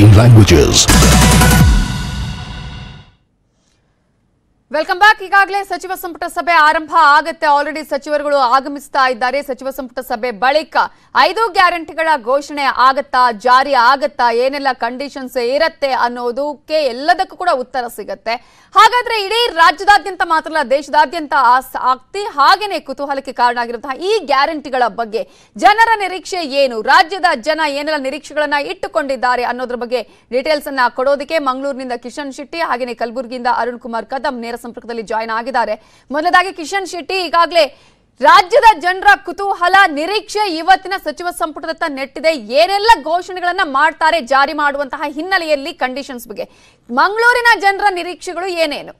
15 languages. Welcome back ಈಗಾಗಲೇ ಸಚಿವ ಸಂಪುಟ ಸಭೆ ಆರಂಭ ಆಗತ್ತೆ ಆಲ್ರೆಡಿ ಸಚಿವರುಗಳು ಆಗಮಿಸ್ತಾ ಇದ್ದಾರೆ ಸಚಿವ ಸಂಪುಟ ಸಭೆ ಬಳಿಕ ಐದು ಗ್ಯಾರಂಟಿಗಳ ಘೋಷಣೆ ಆಗತ್ತಾ ಜಾರಿ ಆಗತ್ತಾ ಏನೆಲ್ಲ ಕಂಡೀಷನ್ಸ್ ಇರತ್ತೆ ಅನ್ನೋದಕ್ಕೆ ಎಲ್ಲದಕ್ಕೂ ಕೂಡ ಉತ್ತರ ಸಿಗತ್ತೆ ಹಾಗಾದ್ರೆ ಇಡೀ ರಾಜ್ಯದಾದ್ಯಂತ ಮಾತ್ರ ಅಲ್ಲ ದೇಶದಾದ್ಯಂತ ಆಸಕ್ತಿ ಹಾಗೇನೆ ಕುತೂಹಲಕ್ಕೆ ಕಾರಣ ಆಗಿರುವಂತಹ ಈ ಗ್ಯಾರಂಟಿಗಳ ಬಗ್ಗೆ ಜನರ ನಿರೀಕ್ಷೆ ಏನು ರಾಜ್ಯದ ಜನ ಏನೆಲ್ಲ ನಿರೀಕ್ಷೆಗಳನ್ನ ಇಟ್ಟುಕೊಂಡಿದ್ದಾರೆ ಅನ್ನೋದ್ರ ಬಗ್ಗೆ ಡೀಟೇಲ್ಸ್ ಅನ್ನ ಕೊಡೋದಕ್ಕೆ ಮಂಗಳೂರಿನಿಂದ ಕಿಶನ್ ಶೆಟ್ಟಿ ಹಾಗೇನೆ ಕಲಬುರಗಿಯಿಂದ ಅರುಣ್ ಕುಮಾರ್ ಕದಂ ನೇರ ಸಂಪರ್ಕದಲ್ಲಿ ಜಾಯ್ನ್ ಆಗಿದ್ದಾರೆ ಮೊದಲದಾಗಿ ಕಿಶನ್ ಶೆಟ್ಟಿ ಈಗಾಗಲೇ ರಾಜ್ಯದ ಜನರ ಕುತೂಹಲ ನಿರೀಕ್ಷೆ ಇವತ್ತಿನ ಸಚಿವ ಸಂಪುಟದತ್ತ ನೆಟ್ಟಿದೆ ಏನೆಲ್ಲ ಘೋಷಣೆಗಳನ್ನ ಮಾಡ್ತಾರೆ ಜಾರಿ ಮಾಡುವಂತಹ ಹಿನ್ನೆಲೆಯಲ್ಲಿ ಕಂಡೀಷನ್ಸ್ ಬಗ್ಗೆ ಮಂಗಳೂರಿನ ಜನರ ನಿರೀಕ್ಷೆಗಳು ಏನೇನು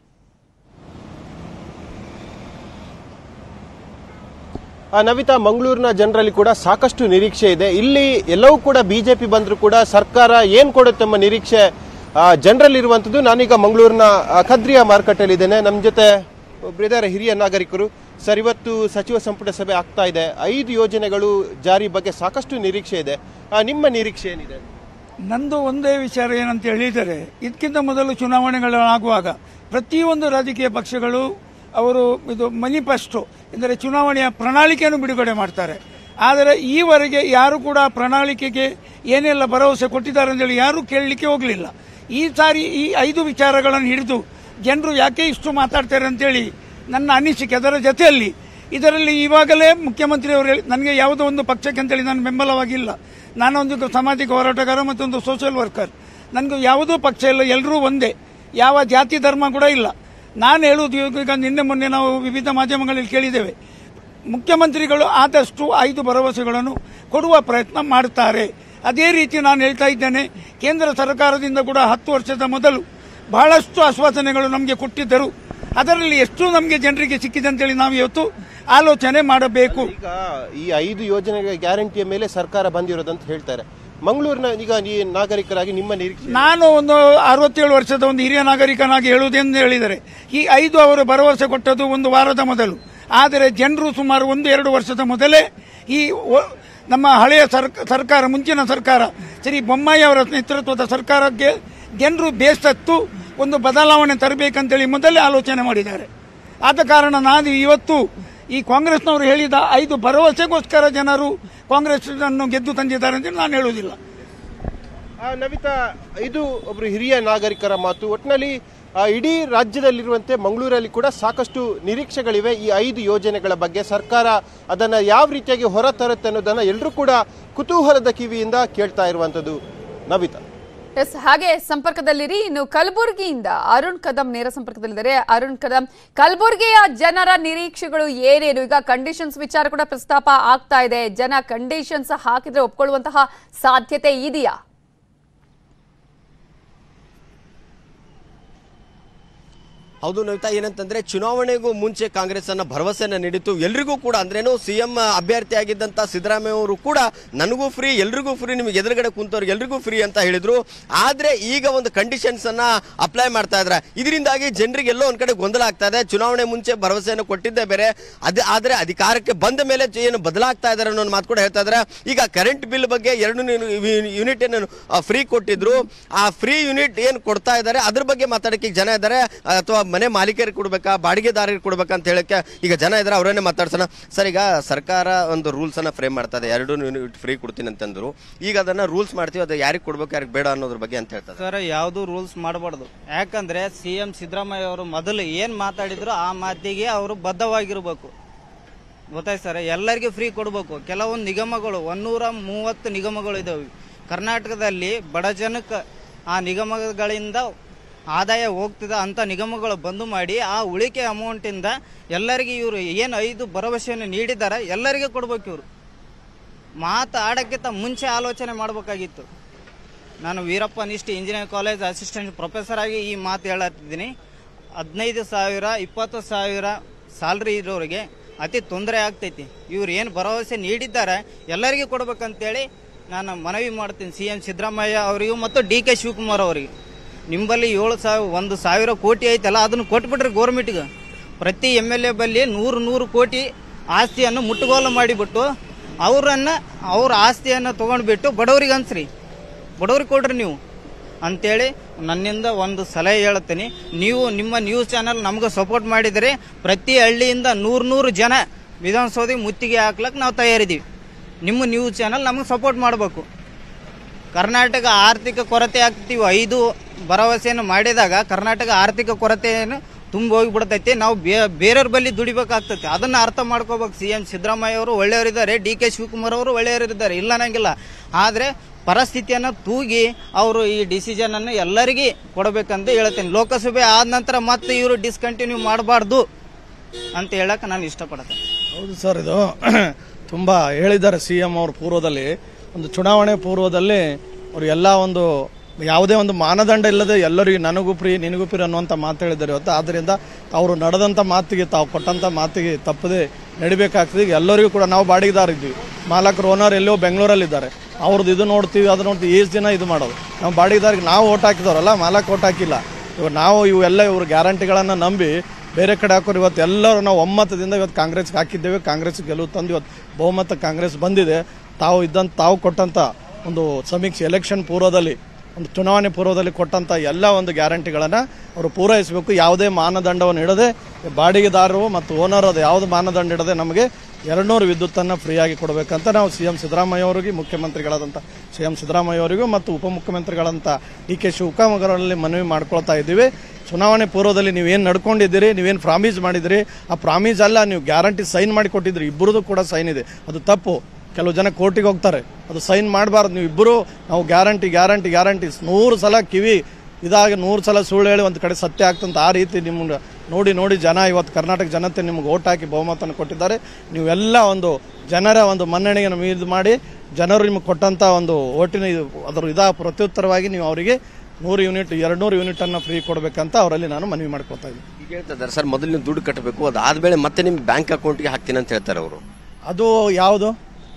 ಆ, ನವಿತಾ ಮಂಗಳೂರಿನ ಜನರಲ್ಲಿ ಕೂಡ ಸಾಕಷ್ಟು ನಿರೀಕ್ಷೆ ಇದೆ ಇಲ್ಲಿ ಎಲ್ಲವೂ ಕೂಡ ಬಿಜೆಪಿ ಬಂದರೂ ಕೂಡ ಸರ್ಕಾರ ಏನ್ ಕೊಡುತ್ತೆ ಎಂಬ ನಿರೀಕ್ಷೆ ಆ, ಜನರಲ್ಲಿರುವಂಥದ್ದು ನಾನೀಗ ಮಂಗಳೂರಿನ ಆ, ಖದ್ರಿಯ ಮಾರುಕಟ್ಟೆಯಲ್ಲಿದ್ದೇನೆ ನಮ್ಮ ಜೊತೆ ಬ್ರಿದರ್ ಹಿರಿಯ ನಾಗರಿಕರು ಸರ್ ಇವತ್ತು ಸಚಿವ ಸಂಪುಟ ಸಭೆ ಆಗ್ತಾ ಇದೆ ಐದು ಯೋಜನೆಗಳು ಜಾರಿ ಬಗ್ಗೆ ಸಾಕಷ್ಟು ನಿರೀಕ್ಷೆ ಇದೆ ಆ, ನಿಮ್ಮ ನಿರೀಕ್ಷೆ ಏನಿದೆ ನಂದು ಒಂದೇ ವಿಚಾರ ಏನಂತ ಹೇಳಿದರೆ ಇದಕ್ಕಿಂತ ಮೊದಲು ಚುನಾವಣೆಗಳಾಗುವಾಗ ಪ್ರತಿಯೊಂದು ರಾಜಕೀಯ ಪಕ್ಷಗಳು ಅವರು ಇದು ಮನಿಫೆಸ್ಟೋ ಎಂದರೆ ಚುನಾವಣೆಯ ಪ್ರಣಾಳಿಕೆಯನ್ನು ಬಿಡುಗಡೆ ಮಾಡ್ತಾರೆ ಆದರೆ ಈವರೆಗೆ ಯಾರು ಕೂಡ ಆ ಪ್ರಣಾಳಿಕೆಗೆ ಏನೆಲ್ಲ ಭರವಸೆ ಕೊಟ್ಟಿದ್ದಾರೆ ಅಂತೇಳಿ ಯಾರೂ ಕೇಳಲಿಕ್ಕೆ ಹೋಗಲಿಲ್ಲ ಈ ಸಾರಿ ಈ ಐದು ವಿಚಾರಗಳನ್ನು ಹಿಡಿದು ಜನರು ಯಾಕೆ ಇಷ್ಟು ಮಾತಾಡ್ತಾರೆ ಅಂತೇಳಿ ನನ್ನ ಅನಿಸಿಕೆ ಅದರ ಜೊತೆಯಲ್ಲಿ ಇದರಲ್ಲಿ ಇವಾಗಲೇ ಮುಖ್ಯಮಂತ್ರಿಯವರು ಹೇಳಿ- ನನಗೆ ಯಾವುದೋ ಒಂದು ಪಕ್ಷಕ್ಕೆ ಅಂತೇಳಿ ನಾನು ಬೆಂಬಲವಾಗಿಲ್ಲ ನಾನೊಂದು ಸಾಮಾಜಿಕ ಹೋರಾಟಗಾರ ಮತ್ತೊಂದು ಸೋಷಿಯಲ್ ವರ್ಕರ್ ನನಗೂ ಯಾವುದೂ ಪಕ್ಷ ಇಲ್ಲ ಎಲ್ಲರೂ ಒಂದೇ ಯಾವ ಜಾತಿ ಧರ್ಮ ಕೂಡ ಇಲ್ಲ ನಾನು ಹೇಳುವುದು ಈಗ ಈಗ ನಿನ್ನೆ ಮೊನ್ನೆ ನಾವು ವಿವಿಧ ಮಾಧ್ಯಮಗಳಲ್ಲಿ ಕೇಳಿದ್ದೇವೆ ಮುಖ್ಯಮಂತ್ರಿಗಳು ಆದಷ್ಟು ಐದು ಭರವಸೆಗಳನ್ನು ಕೊಡುವ ಪ್ರಯತ್ನ ಮಾಡ್ತಾರೆ ಅದೇ ರೀತಿ ನಾನು ಹೇಳ್ತಾ ಇದ್ದೇನೆ ಕೇಂದ್ರ ಸರ್ಕಾರದಿಂದ ಕೂಡ ಹತ್ತು ವರ್ಷದ ಮೊದಲು ಬಹಳಷ್ಟು ಆಶ್ವಾಸನೆಗಳು ನಮಗೆ ಕೊಟ್ಟಿದ್ದರು ಅದರಲ್ಲಿ ಎಷ್ಟು ನಮಗೆ ಜನರಿಗೆ ಸಿಕ್ಕಿದೆ ಅಂತೇಳಿ ನಾವು ಇವತ್ತು ಆಲೋಚನೆ ಮಾಡಬೇಕು ಈಗ ಈ ಐದು ಯೋಜನೆಗಳ ಗ್ಯಾರಂಟಿಯ ಮೇಲೆ ಸರ್ಕಾರ ಬಂದಿರೋದಂತ ಹೇಳ್ತಾರೆ ಮಂಗಳೂರಿನ ಈಗ ಈ ನಾಗರಿಕರಾಗಿ ನಿಮ್ಮ ನಿರೀಕ್ಷೆ ನಾನು ಒಂದು ಅರವತ್ತೇಳು ವರ್ಷದ ಒಂದು ಹಿರಿಯ ನಾಗರಿಕನಾಗಿ ಹೇಳುವುದೆಂದು ಹೇಳಿದರೆ ಈ ಐದು ಅವರು ಭರವಸೆ ಕೊಟ್ಟದ್ದು ಒಂದು ವಾರದ ಮೊದಲು ಆದರೆ ಜನರು ಸುಮಾರು ಒಂದು ಎರಡು ವರ್ಷದ ಮೊದಲೇ ಈ ಒ- ನಮ್ಮ ಹಳೆಯ ಸರ್ಕ- ಸರ್ಕಾರ ಮುಂಚಿನ ಸರ್ಕಾರ ಶ್ರೀ ಬೊಮ್ಮಾಯಿ ಅವರ ನೇತೃತ್ವದ ಸರ್ಕಾರಕ್ಕೆ ಜನರು ಬೇಸತ್ತು ಒಂದು ಬದಲಾವಣೆ ತರಬೇಕಂತೇಳಿ ಮೊದಲೇ ಆಲೋಚನೆ ಮಾಡಿದ್ದಾರೆ ಆದ ಕಾರಣ ನಾನು ಇವತ್ತು ಈ ಕಾಂಗ್ರೆಸ್ನವರು ಹೇಳಿದ ಐದು ಭರವಸೆಗೋಸ್ಕರ ಜನರು ಕಾಂಗ್ರೆಸ್ ಅನ್ನು ಗೆದ್ದು ತಂದಿದ್ದಾರೆ ಅಂತ ನಾನು ಹೇಳುವುದಿಲ್ಲ ಆ, ನವಿತಾ ಇದು ಒಬ್ರು ಹಿರಿಯ ನಾಗರಿಕರ ಮಾತು ಒಟ್ಟಿನಲ್ಲಿ ಆ, ಇಡೀ ರಾಜ್ಯದಲ್ಲಿರುವಂತೆ ಮಂಗಳೂರಲ್ಲಿ ಕೂಡ ಸಾಕಷ್ಟು ನಿರೀಕ್ಷೆಗಳಿವೆ ಈ ಐದು ಯೋಜನೆಗಳ ಬಗ್ಗೆ ಸರ್ಕಾರ ಅದನ್ನ ಯಾವ ರೀತಿಯಾಗಿ ಹೊರತರುತ್ತೆ ಅನ್ನೋದನ್ನ ಎಲ್ಲರೂ ಕೂಡ ಕುತೂಹಲದ ಕಿವಿಯಿಂದ ಕೇಳ್ತಾ ಇರುವಂತದ್ದು ನವಿತಾ ಎಸ್ ಹಾಗೆ ಸಂಪರ್ಕದಲ್ಲಿರಿ ಇನ್ನು ಕಲಬುರಗಿಯಿಂದ ಅರುಣ್ ಕದಂ ನೇರ ಸಂಪರ್ಕದಲ್ಲಿದ್ದಾರೆ ಅರುಣ್ ಕದಂ ಕಲಬುರಗಿಯ ಜನರ ನಿರೀಕ್ಷೆಗಳು ಏನೇನು ಈಗ ಕಂಡೀಷನ್ಸ್ ವಿಚಾರ ಕೂಡ ಪ್ರಸ್ತಾಪ ಆಗ್ತಾ ಇದೆ ಜನ ಕಂಡೀಷನ್ಸ್ ಹಾಕಿದ್ರೆ ಒಪ್ಕೊಳ್ಳುವಂತಹ ಸಾಧ್ಯತೆ ಇದೆಯಾ ಹೌದು ನವಿತಾ ಏನಂತಂದ್ರೆ ಚುನಾವಣೆಗೂ ಮುಂಚೆ ಕಾಂಗ್ರೆಸ್ ಅನ್ನ ಭರವಸೆಯನ್ನ ನೀಡಿತ್ತು ಎಲ್ರಿಗೂ ಕೂಡ ಅಂದ್ರೇನು ಸಿಎಂ ಅಭ್ಯರ್ಥಿ ಆಗಿದ್ದಂತ ಸಿದ್ದರಾಮಯ್ಯ ಅವರು ಕೂಡ ನನಗೂ ಫ್ರೀ ಎಲ್ರಿಗೂ ಫ್ರೀ ನಿಮ್ಗೆ ಎದುರುಗಡೆ ಕುಂತವ್ರಿಗೆ ಎಲ್ರಿಗೂ ಫ್ರೀ ಅಂತ ಹೇಳಿದ್ರು ಆದ್ರೆ ಈಗ ಒಂದು ಕಂಡೀಷನ್ಸ್ ಅನ್ನ ಅಪ್ಲೈ ಮಾಡ್ತಾ ಇದ್ರ ಇದರಿಂದಾಗಿ ಜನರಿಗೆ ಎಲ್ಲೋ ಒಂದ್ ಕಡೆ ಗೊಂದಲ ಆಗ್ತಾ ಇದೆ ಚುನಾವಣೆ ಮುಂಚೆ ಭರವಸೆಯನ್ನು ಕೊಟ್ಟಿದ್ದೇ ಬೇರೆ ಅದೇ ಆದ್ರೆ ಅಧಿಕಾರಕ್ಕೆ ಬಂದ ಮೇಲೆ ಏನು ಬದಲಾಗ್ತಾ ಇದಾರೆ ಅನ್ನೋ ಒಂದು ಮಾತು ಕೂಡ ಹೇಳ್ತಾ ಇದ್ದಾರೆ ಈಗ ಕರೆಂಟ್ ಬಿಲ್ ಬಗ್ಗೆ ಎರಡು ಯೂನಿಟ್ ಏನು ಫ್ರೀ ಕೊಟ್ಟಿದ್ರು ಆ ಫ್ರೀ ಯೂನಿಟ್ ಏನು ಕೊಡ್ತಾ ಇದ್ದಾರೆ ಅದ್ರ ಬಗ್ಗೆ ಮಾತಾಡಕ್ಕೆ ಈಗ ಜನ ಇದ್ದಾರೆ ಅಥವಾ ಮನೆ ಮಾಲೀಕರಿಗೆ ಕೊಡ್ಬೇಕಾ ಬಾಡಿಗೆದಾರರಿಗೆ ಕೊಡ್ಬೇಕಾ ಅಂತ ಹೇಳಕ್ಕೆ ಈಗ ಜನ ಇದ್ದಾರೆ ಅವರನ್ನೇ ಮಾತಾಡ್ಸೋಣ ಸರ್ ಈಗ ಸರ್ಕಾರ ಒಂದು ರೂಲ್ಸ್ ಅನ್ನ ಫ್ರೇಮ್ ಮಾಡ್ತಾ ಇದೆ ಎರಡು ಯೂನಿಟ್ ಫ್ರೀ ಕೊಡ್ತೀನಿ ಅಂತಂದ್ರು ಈಗ ಅದನ್ನ ರೂಲ್ಸ್ ಮಾಡ್ತೀವಿ ಅದು ಯಾರಿಗೆ ಕೊಡ್ಬೇಕು ಯಾರಿಗೆ ಬೇಡ ಅನ್ನೋದ್ರ ಬಗ್ಗೆ ಅಂತ ಹೇಳ್ತಾರೆ ಸರ್ ಯಾವುದು ರೂಲ್ಸ್ ಮಾಡಬಾರ್ದು ಯಾಕಂದ್ರೆ ಸಿ ಎಂ ಸಿದ್ದರಾಮಯ್ಯ ಅವರು ಮೊದಲು ಏನು ಮಾತಾಡಿದ್ರು ಆ ಮಾತಿಗೆ ಅವರು ಬದ್ಧವಾಗಿರ್ಬೇಕು ಗೊತ್ತಾಯ್ತು ಸರ್ ಎಲ್ಲರಿಗೂ ಫ್ರೀ ಕೊಡಬೇಕು ಕೆಲವೊಂದು ನಿಗಮಗಳು ಒಂದೂರ ಮೂವತ್ತು ನಿಗಮಗಳು ಇದಾವೆ ಕರ್ನಾಟಕದಲ್ಲಿ ಬಡ ಜನಕ್ಕೆ ಆ ನಿಗಮಗಳಿಂದ ಆದಾಯ ಹೋಗ್ತಿದೆ ಅಂತ ನಿಗಮಗಳು ಬಂದು ಮಾಡಿ ಆ ಉಳಿಕೆ ಅಮೌಂಟಿಂದ ಎಲ್ಲರಿಗೂ ಇವರು ಏನು ಐದು ಭರವಸೆಯನ್ನು ನೀಡಿದ್ದಾರೆ ಎಲ್ಲರಿಗೂ ಕೊಡ್ಬೇಕು ಇವರು ಮಾತಾಡೋಕ್ಕಿಂತ ಮುಂಚೆ ಆಲೋಚನೆ ಮಾಡಬೇಕಾಗಿತ್ತು ನಾನು Veerappa Nisty engineering college assistant professor ಆಗಿ ಈ ಮಾತು ಹೇಳತ್ತಿದ್ದೀನಿ ಹದಿನೈದು ಸಾವಿರ ಇಪ್ಪತ್ತು ಸಾವಿರ ಸ್ಯಾಲ್ರಿ ಇರೋರಿಗೆ ಅತಿ ತೊಂದರೆ ಆಗ್ತೈತಿ ಇವ್ರು ಏನು ಭರವಸೆ ನೀಡಿದ್ದಾರೆ ಎಲ್ಲರಿಗೂ ಕೊಡ್ಬೇಕಂತೇಳಿ ನಾನು ಮನವಿ ಮಾಡ್ತೀನಿ ಸಿ ಎಂ ಸಿದ್ದರಾಮಯ್ಯ ಅವರಿಗೂ ಮತ್ತು ಡಿ ಕೆ ಶಿವಕುಮಾರ್ ಅವರಿಗೆ ನಿಂಬಲ್ಲಿ ಏಳು ಸಾವಿರ ಒಂದು ಸಾವಿರ ಕೋಟಿ ಐತಲ್ಲ ಅದನ್ನು ಕೊಟ್ಬಿಟ್ರಿ ಗೋರ್ಮೆಂಟ್ಗೆ ಪ್ರತಿ ಎಮ್ ಎಲ್ ಎ ಬಲ್ಲಿ ನೂರು ನೂರು ಕೋಟಿ ಆಸ್ತಿಯನ್ನು ಮುಟ್ಟುಗೋಲು ಮಾಡಿಬಿಟ್ಟು ಅವರನ್ನು ಅವ್ರ ಆಸ್ತಿಯನ್ನು ತೊಗೊಂಡ್ಬಿಟ್ಟು ಬಡವರಿಗೆ ಅನ್ಸ್ರಿ ಬಡವ್ರಿಗೆ ಕೊಡ್ರಿ ನೀವು ಅಂತೇಳಿ ನನ್ನಿಂದ ಒಂದು ಸಲಹೆ ಹೇಳ್ತೀನಿ ನೀವು ನಿಮ್ಮ ನ್ಯೂಸ್ ಚಾನಲ್ ನಮ್ಗೆ ಸಪೋರ್ಟ್ ಮಾಡಿದರೆ ಪ್ರತಿ ಹಳ್ಳಿಯಿಂದ ನೂರು ನೂರು ಜನ ವಿಧಾನಸೌಧಕ್ಕೆ ಮುತ್ತಿಗೆ ಹಾಕ್ಲಕ್ಕೆ ನಾವು ತಯಾರಿದ್ದೀವಿ ನಿಮ್ಮ ನ್ಯೂಸ್ ಚಾನಲ್ ನಮಗೆ ಸಪೋರ್ಟ್ ಮಾಡಬೇಕು ಕರ್ನಾಟಕ ಆರ್ಥಿಕ ಕೊರತೆ ಆಗ್ತೀವಿ ಐದು ಭರವಸೆಯನ್ನು ಮಾಡಿದಾಗ ಕರ್ನಾಟಕ ಆರ್ಥಿಕ ಕೊರತೆಯನ್ನು ತುಂಬ ಹೋಗಿಬಿಡ್ತೈತಿ ನಾವು ಬೇ ಬೇರೆಯವ್ರ ಬಳಿ ದುಡಿಬೇಕಾಗ್ತೈತಿ ಅದನ್ನು ಅರ್ಥ ಮಾಡ್ಕೋಬೇಕು ಸಿ ಎಂ ಸಿದ್ದರಾಮಯ್ಯ ಅವರು ಒಳ್ಳೆಯವರಿದ್ದಾರೆ ಡಿ ಕೆ ಶಿವಕುಮಾರ್ ಅವರು ಒಳ್ಳೆಯವರಿದ್ದಾರೆ ಇಲ್ಲ ಅನ್ನಂಗಿಲ್ಲ ಆದರೆ ಪರಿಸ್ಥಿತಿಯನ್ನು ತೂಗಿ ಅವರು ಈ ಡಿಸಿಷನನ್ನು ಎಲ್ಲರಿಗೂ ಕೊಡಬೇಕಂತ ಹೇಳ್ತೇನೆ ಲೋಕಸಭೆ ಆದ ನಂತರ ಮತ್ತೆ ಇವರು ಡಿಸ್ಕಂಟಿನ್ಯೂ ಮಾಡಬಾರ್ದು ಅಂತ ಹೇಳಕ್ಕೆ ನಾನು ಇಷ್ಟಪಡ್ತೇನೆ ಹೌದು ಸರ್ ಇದು ತುಂಬ ಹೇಳಿದ್ದಾರೆ ಸಿ ಎಂ ಅವರು ಪೂರ್ವದಲ್ಲಿ ಒಂದು ಚುನಾವಣೆ ಪೂರ್ವದಲ್ಲಿ ಅವರು ಎಲ್ಲ ಒಂದು ಯಾವುದೇ ಒಂದು ಮಾನದಂಡ ಇಲ್ಲದೆ ಎಲ್ಲರಿಗೂ ನನಗೂ ಫ್ರೀ ನಿನಗೂ ಫ್ರೀ ಅನ್ನುವಂಥ ಮಾತು ಹೇಳಿದ್ದಾರೆ ಇವತ್ತು ಆದ್ದರಿಂದ ಅವರು ನಡೆದಂಥ ಮಾತಿಗೆ ತಾವು ಕೊಟ್ಟಂಥ ಮಾತಿಗೆ ತಪ್ಪದೆ ನಡಿಬೇಕಾಗ್ತದೆ ಈಗ ಎಲ್ಲರಿಗೂ ಕೂಡ ನಾವು ಬಾಡಿಗೆದಾರಿದ್ದೀವಿ ಮಾಲಕರು ಓನರ್ ಎಲ್ಲೋ ಬೆಂಗಳೂರಲ್ಲಿದ್ದಾರೆ ಅವ್ರದ್ದು ಇದು ನೋಡ್ತೀವಿ ಅದು ನೋಡ್ತೀವಿ ಎಷ್ಟು ದಿನ ಇದು ಮಾಡೋದು ನಾವು ಬಾಡಿಗೆದಾರಿಗೆ ನಾವು ಓಟ್ ಹಾಕಿದವರಲ್ಲ ಮಾಲಕ್ ಓಟ್ ಹಾಕಿಲ್ಲ ಇವಾಗ ನಾವು ಇವೆಲ್ಲ ಇವ್ರ ಗ್ಯಾರಂಟಿಗಳನ್ನು ನಂಬಿ ಬೇರೆ ಕಡೆ ಹಾಕೋರು ಇವತ್ತು ಎಲ್ಲರೂ ನಾವು ಒಮ್ಮತದಿಂದ ಇವತ್ತು ಕಾಂಗ್ರೆಸ್ಗೆ ಹಾಕಿದ್ದೇವೆ ಕಾಂಗ್ರೆಸ್ ಗೆಲುವು ತಂದು ಇವತ್ತು ಬಹುಮತ ಕಾಂಗ್ರೆಸ್ ಬಂದಿದೆ ತಾವು ಇದ್ದಂತ ತಾವು ಕೊಟ್ಟಂತ ಒಂದು ಸಮೀಕ್ಷೆ ಎಲೆಕ್ಷನ್ ಪೂರ್ವದಲ್ಲಿ ಒಂದು ಚುನಾವಣೆ ಪೂರ್ವದಲ್ಲಿ ಕೊಟ್ಟಂತ ಎಲ್ಲ ಒಂದು ಗ್ಯಾರಂಟಿಗಳನ್ನು ಅವರು ಪೂರೈಸಬೇಕು ಯಾವುದೇ ಮಾನದಂಡವನ್ನು ಇಡದೆ ಬಾಡಿಗೆದಾರರು ಮತ್ತು ಓನರ್ ಅದು ಯಾವುದು ಮಾನದಂಡ ಇಡದೆ ನಮಗೆ ಎರಡುನೂರು ವಿದ್ಯುತ್ತನ್ನು ಫ್ರೀಯಾಗಿ ಕೊಡಬೇಕಂತ ನಾವು ಸಿ ಎಂ ಸಿದ್ದರಾಮಯ್ಯ ಅವರಿಗೆ ಮುಖ್ಯಮಂತ್ರಿಗಳಾದಂಥ ಸಿ ಎಂ ಸಿದ್ದರಾಮಯ್ಯ ಅವರಿಗೂ ಮತ್ತು ಉಪಮುಖ್ಯಮಂತ್ರಿಗಳಂತ ಡಿ ಕೆ ಶಿವಕುಮಾರಲ್ಲಿ ಮನವಿ ಮಾಡ್ಕೊಳ್ತಾ ಇದ್ದೀವಿ ಚುನಾವಣೆ ಪೂರ್ವದಲ್ಲಿ ನೀವೇನು ನಡ್ಕೊಂಡಿದ್ದೀರಿ ನೀವೇನು ಪ್ರಾಮಿಸ್ ಮಾಡಿದಿರಿ ಆ ಪ್ರಾಮಿಸ್ ಅಲ್ಲ ನೀವು ಗ್ಯಾರಂಟಿ ಸೈನ್ ಮಾಡಿ ಕೊಟ್ಟಿದ್ರಿ ಇಬ್ಬರದು ಕೂಡ ಸೈನ್ ಇದೆ ಅದು ತಪ್ಪು ಕೆಲವು ಜನ ಕೋರ್ಟಿಗೆ ಹೋಗ್ತಾರೆ ಅದು ಸೈನ್ ಮಾಡಬಾರ್ದು ನೀವು ಇಬ್ಬರು ನಾವು ಗ್ಯಾರಂಟಿ ಗ್ಯಾರಂಟಿ ಗ್ಯಾರಂಟಿ ನೂರು ಸಲ ಕಿವಿ ಇದಾಗ ನೂರು ಸಲ ಸುಳ್ಳು ಹೇಳಿ ಒಂದು ಕಡೆ ಸತ್ಯ ಆಗ್ತಂತ ಆ ರೀತಿ ನಿಮ್ಮನ್ನ ನೋಡಿ ನೋಡಿ ಜನ ಇವತ್ತು ಕರ್ನಾಟಕ ಜನತೆ ನಿಮ್ಗೆ ಓಟ್ ಹಾಕಿ ಬಹುಮತನ ಕೊಟ್ಟಿದ್ದಾರೆ ನೀವೆಲ್ಲ ಒಂದು ಜನರ ಒಂದು ಮನ್ನಣೆಗೆ ನಮಗೆ ಇದು ಮಾಡಿ ಜನರು ನಿಮಗೆ ಕೊಟ್ಟಂಥ ಒಂದು ಓಟಿನ ಇದು ಅದರ ಇದ ಪ್ರತ್ಯುತ್ತರವಾಗಿ ನೀವು ಅವರಿಗೆ ನೂರು ಯೂನಿಟ್ ಎರಡು ನೂರು ಯೂನಿಟನ್ನು ಫ್ರೀ ಕೊಡಬೇಕಂತ ಅವರಲ್ಲಿ ನಾನು ಮನವಿ ಮಾಡ್ಕೊತಾ ಇದ್ದೀನಿ ಈಗ ಹೇಳ್ತಾ ಇದ್ದಾರೆ ಸರ್ ಮೊದಲು ನೀವು ದುಡ್ಡು ಕಟ್ಟಬೇಕು ಅದಾದ್ಮೇಲೆ ಮತ್ತೆ ನಿಮ್ಮ ಬ್ಯಾಂಕ್ ಅಕೌಂಟ್ಗೆ ಹಾಕ್ತೀನಿ ಅಂತ ಹೇಳ್ತಾರೆ ಅವರು ಅದು ಯಾವುದು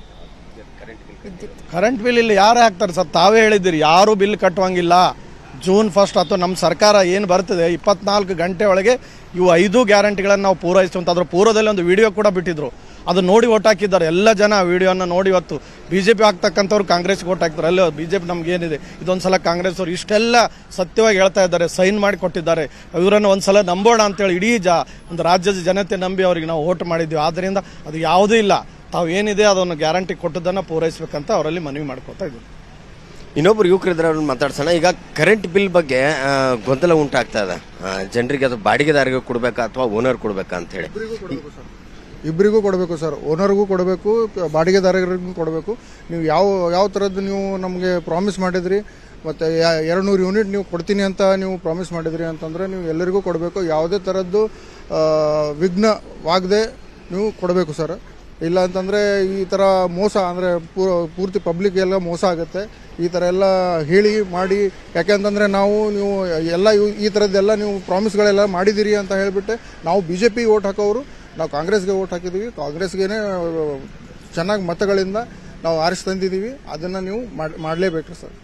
ಕರೆಂಟ್ ಬಿಲ್ ಇಲ್ಲಿ ಯಾರು ಹಾಕ್ತಾರೆ ಸರ್ ತಾವೇ ಹೇಳಿದ್ದೀರಿ ಯಾರು ಬಿಲ್ ಕಟ್ಟುವಂಗಿಲ್ಲ ಜೂನ್ ಫಸ್ಟ್ ಅಥವಾ ನಮ್ಮ ಸರ್ಕಾರ ಏನು ಬರ್ತದೆ ಇಪ್ಪತ್ನಾಲ್ಕು ಗಂಟೆ ಒಳಗೆ ಇವು ಐದು ಗ್ಯಾರಂಟಿಗಳನ್ನು ನಾವು ಪೂರೈಸುವಂತ ಅದ್ರ ಪೂರ್ವದಲ್ಲಿ ಒಂದು ವಿಡಿಯೋ ಕೂಡ ಬಿಟ್ಟಿದ್ರು ಅದು ನೋಡಿ ಓಟ್ ಹಾಕಿದ್ದಾರೆ ಎಲ್ಲ ಜನ ಆ ವಿಡಿಯೋನ ನೋಡಿ ಇವತ್ತು ಬಿ ಜೆ ಪಿ ಆಗ್ತಕ್ಕಂಥವ್ರು ಕಾಂಗ್ರೆಸ್ಗೆ ಓಟ್ ಹಾಕ್ತಾರೆ ಅಲ್ಲೋ ಬಿ ಜೆ ಪಿ ನಮ್ಗೆ ಏನಿದೆ ಇದೊಂದ್ಸಲ ಕಾಂಗ್ರೆಸ್ ಅವರು ಇಷ್ಟೆಲ್ಲ ಸತ್ಯವಾಗಿ ಹೇಳ್ತಾ ಇದ್ದಾರೆ ಸೈನ್ ಮಾಡಿ ಕೊಟ್ಟಿದ್ದಾರೆ ಇವರನ್ನು ಒಂದ್ಸಲ ನಂಬೋಣ ಅಂತೇಳಿ ಇಡೀ ಜ ಒಂದು ರಾಜ್ಯದ ಜನತೆ ನಂಬಿ ಅವರಿಗೆ ನಾವು ಓಟ್ ಮಾಡಿದ್ವಿ ಆದ್ದರಿಂದ ಅದು ಯಾವುದೂ ಇಲ್ಲ ತಾವು ಏನಿದೆ ಅದನ್ನು ಗ್ಯಾರಂಟಿ ಕೊಟ್ಟದನ್ನು ಪೂರೈಸಬೇಕಂತ ಅವರಲ್ಲಿ ಮನವಿ ಮಾಡ್ಕೊತಾ ಇದ್ದೀವಿ ಇನ್ನೊಬ್ರು ಯುವಕರಿದ್ರೆ ಅವ್ರನ್ನ ಮಾತಾಡ್ಸೋಣ ಈಗ ಕರೆಂಟ್ ಬಿಲ್ ಬಗ್ಗೆ ಆ, ಗೊಂದಲ ಉಂಟಾಗ್ತಾ ಇದೆ ಆ, ಜನರಿಗೆ ಅದು ಬಾಡಿಗೆದಾರರಿಗೆ ಕೊಡ್ಬೇಕಾ ಅಥವಾ ಓನರ್ ಕೊಡ್ಬೇಕಾ ಅಂತ ಹೇಳಿ ಇಬ್ಬರಿಗೂ ಕೊಡಬೇಕು ಸರ್ ಓನರ್ಗೂ ಕೊಡಬೇಕು ಬಾಡಿಗೆದಾರರಿಗೂ ಕೊಡಬೇಕು ನೀವು ಯಾವ ಯಾವ ಥರದ್ದು ನೀವು ನಮಗೆ ಪ್ರಾಮಿಸ್ ಮಾಡಿದ್ರಿ ಮತ್ತು ಎರಡು ನೂರು ಯೂನಿಟ್ ನೀವು ಕೊಡ್ತೀನಿ ಅಂತ ನೀವು ಪ್ರಾಮಿಸ್ ಮಾಡಿದ್ರಿ ಅಂತಂದರೆ ನೀವು ಎಲ್ಲರಿಗೂ ಕೊಡಬೇಕು ಯಾವುದೇ ಥರದ್ದು ಆ, ವಿಘ್ನವಾಗದೆ ನೀವು ಕೊಡಬೇಕು ಸರ್ ಇಲ್ಲ ಅಂತಂದರೆ ಈ ಥರ ಮೋಸ ಅಂದರೆ ಪೂರ್ತಿ ಪಬ್ಲಿಕ್ ಎಲ್ಲ ಮೋಸ ಆಗುತ್ತೆ ಈ ಥರ ಎಲ್ಲ ಹೇಳಿ ಮಾಡಿ ಯಾಕೆ ಅಂತಂದರೆ ನಾವು ನೀವು ಎಲ್ಲ ಇವು- ಈ ಥರದ್ದೆಲ್ಲ ನೀವು ಪ್ರಾಮಿಸ್ಗಳೆಲ್ಲ ಮಾಡಿದ್ದೀರಿ ಅಂತ ಹೇಳಿಬಿಟ್ಟೆ ನಾವು ಬಿ ಜೆ ಪಿಗೆ ಓಟ್ ಹಾಕೋರು ನಾವು ಕಾಂಗ್ರೆಸ್ಗೆ ಓಟ್ ಹಾಕಿದ್ದೀವಿ ಕಾಂಗ್ರೆಸ್ಗೇನೆ ಚೆನ್ನಾಗಿ ಮತಗಳಿಂದ ನಾವು ಆರಿಸಿ ತಂದಿದ್ದೀವಿ ಅದನ್ನು ನೀವು ಮಾಡಲೇಬೇಕು ಸರ್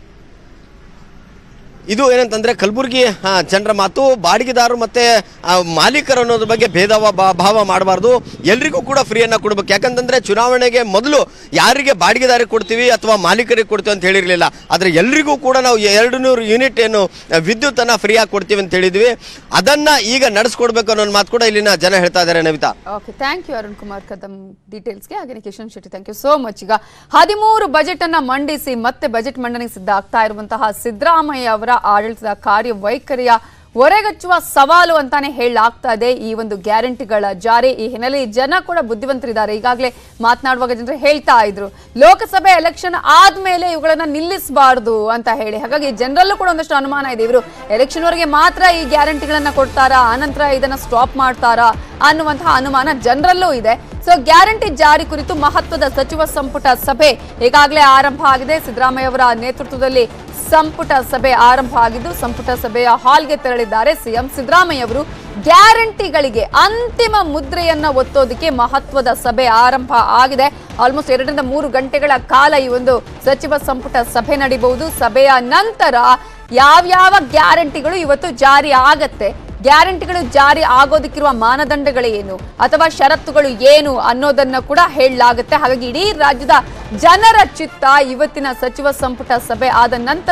ಇದು ಏನಂತಂದ್ರೆ ಕಲಬುರಗಿ ಆ, ಜನರ ಮಾತು ಬಾಡಿಗೆದಾರರು ಮತ್ತೆ ಆ, ಮಾಲೀಕರು ಅನ್ನೋದ್ರ ಬಗ್ಗೆ ಭೇದ ಭಾ- ಭಾವ ಮಾಡಬಾರ್ದು ಎಲ್ರಿಗೂ ಕೂಡ ಫ್ರೀಯನ್ನ ಕೊಡ್ಬೇಕು ಯಾಕಂತಂದ್ರೆ ಚುನಾವಣೆಗೆ ಮೊದಲು ಯಾರಿಗೆ ಬಾಡಿಗೆದಾರಿಗೆ ಕೊಡ್ತೀವಿ ಅಥವಾ ಮಾಲೀಕರಿಗೆ ಕೊಡ್ತೀವಿ ಅಂತ ಹೇಳಿರ್ಲಿಲ್ಲ ಆದ್ರೆ ಎಲ್ರಿಗೂ ಕೂಡ ನಾವು ಎರಡು ನೂರು ಯೂನಿಟ್ ಏನು ವಿದ್ಯುತ್ ಅನ್ನ ಫ್ರೀ ಆಗಿ ಕೊಡ್ತೀವಿ ಅಂತ ಹೇಳಿದ್ವಿ ಅದನ್ನ ಈಗ ನಡೆಸ್ಕೊಡ್ಬೇಕು ಅನ್ನೋ ಒಂದು ಮಾತು ಕೂಡ ಇಲ್ಲಿನ ಜನ ಹೇಳ್ತಾ ಇದ್ದಾರೆ Navita okay thank you Arun Kumar Kadam ಡೀಟೇಲ್ಸ್ಗೆ ಹಾಗೆ Kishan Shetty thank you so much ಈಗ ಹದಿಮೂರು ಬಜೆಟ್ ಅನ್ನ ಮಂಡಿಸಿ ಮತ್ತೆ ಬಜೆಟ್ ಮಂಡನೆಗೆ ಸಿದ್ಧ ಆಗ್ತಾ ಇರುವಂತಹ ಸಿದ್ದರಾಮಯ್ಯ ಅವರ ಆಡಳಿತದ ಕಾರ್ಯವೈಖರಿಯ ಹೊರೆಗಚ್ಚುವ ಸವಾಲು ಅಂತಾನೆ ಹೇಳಲಾಗ್ತಾ ಇದೆ ಈ ಒಂದು ಗ್ಯಾರಂಟಿಗಳ ಜಾರಿ ಈ ಹಿನ್ನೆಲೆಯಲ್ಲಿ ಜನ ಕೂಡ ಬುದ್ಧಿವಂತರಿದ್ದಾರೆ ಈಗಾಗಲೇ ಮಾತನಾಡುವಾಗ ಜನರು ಹೇಳ್ತಾ ಇದ್ರು ಲೋಕಸಭೆ ಎಲೆಕ್ಷನ್ ಆದ್ಮೇಲೆ ಇವುಗಳನ್ನ ನಿಲ್ಲಿಸಬಾರ್ದು ಅಂತ ಹೇಳಿ ಹಾಗಾಗಿ ಜನರಲ್ಲೂ ಕೂಡ ಒಂದಷ್ಟು ಅನುಮಾನ ಇದೆ ಇವರು ಎಲೆಕ್ಷನ್ ವರೆಗೆ ಮಾತ್ರ ಈ ಗ್ಯಾರಂಟಿಗಳನ್ನ ಕೊಡ್ತಾರಾ ಆನಂತರ ಇದನ್ನ ಸ್ಟಾಪ್ ಮಾಡ್ತಾರಾ ಅನ್ನುವಂತಹ ಅನುಮಾನ ಜನರಲ್ಲೂ ಇದೆ ಸೊ ಗ್ಯಾರಂಟಿ ಜಾರಿ ಕುರಿತು ಮಹತ್ವದ ಸಚಿವ ಸಂಪುಟ ಸಭೆ ಈಗಾಗಲೇ ಆರಂಭ ಆಗಿದೆ ಸಿದ್ದರಾಮಯ್ಯ ಅವರ ನೇತೃತ್ವದಲ್ಲಿ ಸಂಪುಟ ಸಭೆ ಆರಂಭ ಆಗಿದ್ದು ಸಂಪುಟ ಸಭೆಯ ಹಾಲ್ಗೆ ತೆರಳಿದ್ದಾರೆ ಸಿಎಂ ಸಿದ್ದರಾಮಯ್ಯ ಅವರು ಗ್ಯಾರಂಟಿಗಳಿಗೆ ಅಂತಿಮ ಮುದ್ರೆಯನ್ನ ಒತ್ತೋದಕ್ಕೆ ಮಹತ್ವದ ಸಭೆ ಆರಂಭ ಆಗಿದೆ ಆಲ್ಮೋಸ್ಟ್ ಎರಡರಿಂದ ಮೂರು ಗಂಟೆಗಳ ಕಾಲ ಈ ಒಂದು ಸಚಿವ ಸಂಪುಟ ಸಭೆ ನಡೀಬಹುದು ಸಭೆಯ ನಂತರ ಯಾವ್ಯಾವ ಗ್ಯಾರಂಟಿಗಳು ಇವತ್ತು ಜಾರಿ ಆಗತ್ತೆ ಗ್ಯಾರಂಟಿಗಳು ಜಾರಿ ಆಗೋದಕ್ಕಿರುವ ಮಾನದಂಡಗಳೇನು ಅಥವಾ ಷರತ್ತುಗಳು ಏನು ಅನ್ನೋದನ್ನ ಕೂಡ ಹೇಳಲಾಗುತ್ತೆ ಹಾಗಾಗಿ ಇಡೀ ರಾಜ್ಯದ ಜನರ ಚಿತ್ತ ಇವತ್ತಿನ ಸಚಿವ ಸಂಪುಟ ಸಭೆ ಆದ ನಂತರ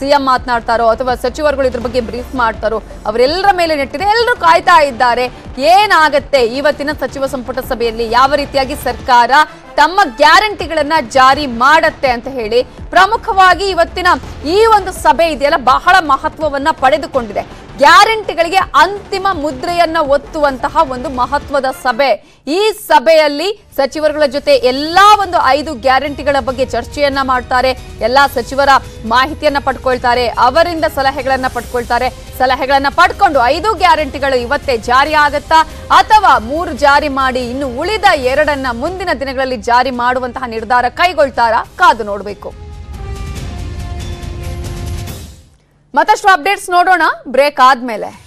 ಸಿಎಂ ಮಾತನಾಡ್ತಾರೋ ಅಥವಾ ಸಚಿವರುಗಳು ಇದ್ರ ಬಗ್ಗೆ ಬ್ರೀಫ್ ಮಾಡ್ತಾರೋ ಅವರೆಲ್ಲರ ಮೇಲೆ ನೆಟ್ಟಿದೆ ಎಲ್ಲರೂ ಕಾಯ್ತಾ ಇದ್ದಾರೆ ಏನಾಗತ್ತೆ ಇವತ್ತಿನ ಸಚಿವ ಸಂಪುಟ ಸಭೆಯಲ್ಲಿ ಯಾವ ರೀತಿಯಾಗಿ ಸರ್ಕಾರ ತಮ್ಮ ಗ್ಯಾರಂಟಿಗಳನ್ನ ಜಾರಿ ಮಾಡತ್ತೆ ಅಂತ ಹೇಳಿ ಪ್ರಮುಖವಾಗಿ ಇವತ್ತಿನ ಈ ಒಂದು ಸಭೆ ಇದೆಯಲ್ಲ ಬಹಳ ಮಹತ್ವವನ್ನ ಪಡೆದುಕೊಂಡಿದೆ ಗ್ಯಾರಂಟಿಗಳಿಗೆ ಅಂತಿಮ ಮುದ್ರೆಯನ್ನ ಒತ್ತುವಂತಹ ಒಂದು ಮಹತ್ವದ ಸಭೆ ಈ ಸಭೆಯಲ್ಲಿ ಸಚಿವರುಗಳ ಜೊತೆ ಎಲ್ಲಾ ಒಂದು ಐದು ಗ್ಯಾರಂಟಿಗಳ ಬಗ್ಗೆ ಚರ್ಚೆಯನ್ನ ಮಾಡ್ತಾರೆ ಎಲ್ಲಾ ಸಚಿವರ ಮಾಹಿತಿಯನ್ನ ಪಡ್ಕೊಳ್ತಾರೆ ಅವರಿಂದ ಸಲಹೆಗಳನ್ನ ಪಡ್ಕೊಳ್ತಾರೆ ಸಲಹೆಗಳನ್ನ ಪಡ್ಕೊಂಡು ಐದು ಗ್ಯಾರಂಟಿಗಳು ಇವತ್ತೇ ಜಾರಿ ಆಗತ್ತಾ ಅಥವಾ ಮೂರು ಜಾರಿ ಮಾಡಿ ಇನ್ನು ಉಳಿದ ಎರಡನ್ನ ಮುಂದಿನ ದಿನಗಳಲ್ಲಿ ಜಾರಿ ಮಾಡುವಂತಹ ನಿರ್ಧಾರ ಕೈಗೊಳ್ತಾರಾ ಕಾದು ನೋಡಬೇಕು ಮತ್ತಷ್ಟು ಅಪ್ಡೇಟ್ಸ್ ನೋಡೋಣ ಬ್ರೇಕ್ ಆದ್ಮೇಲೆ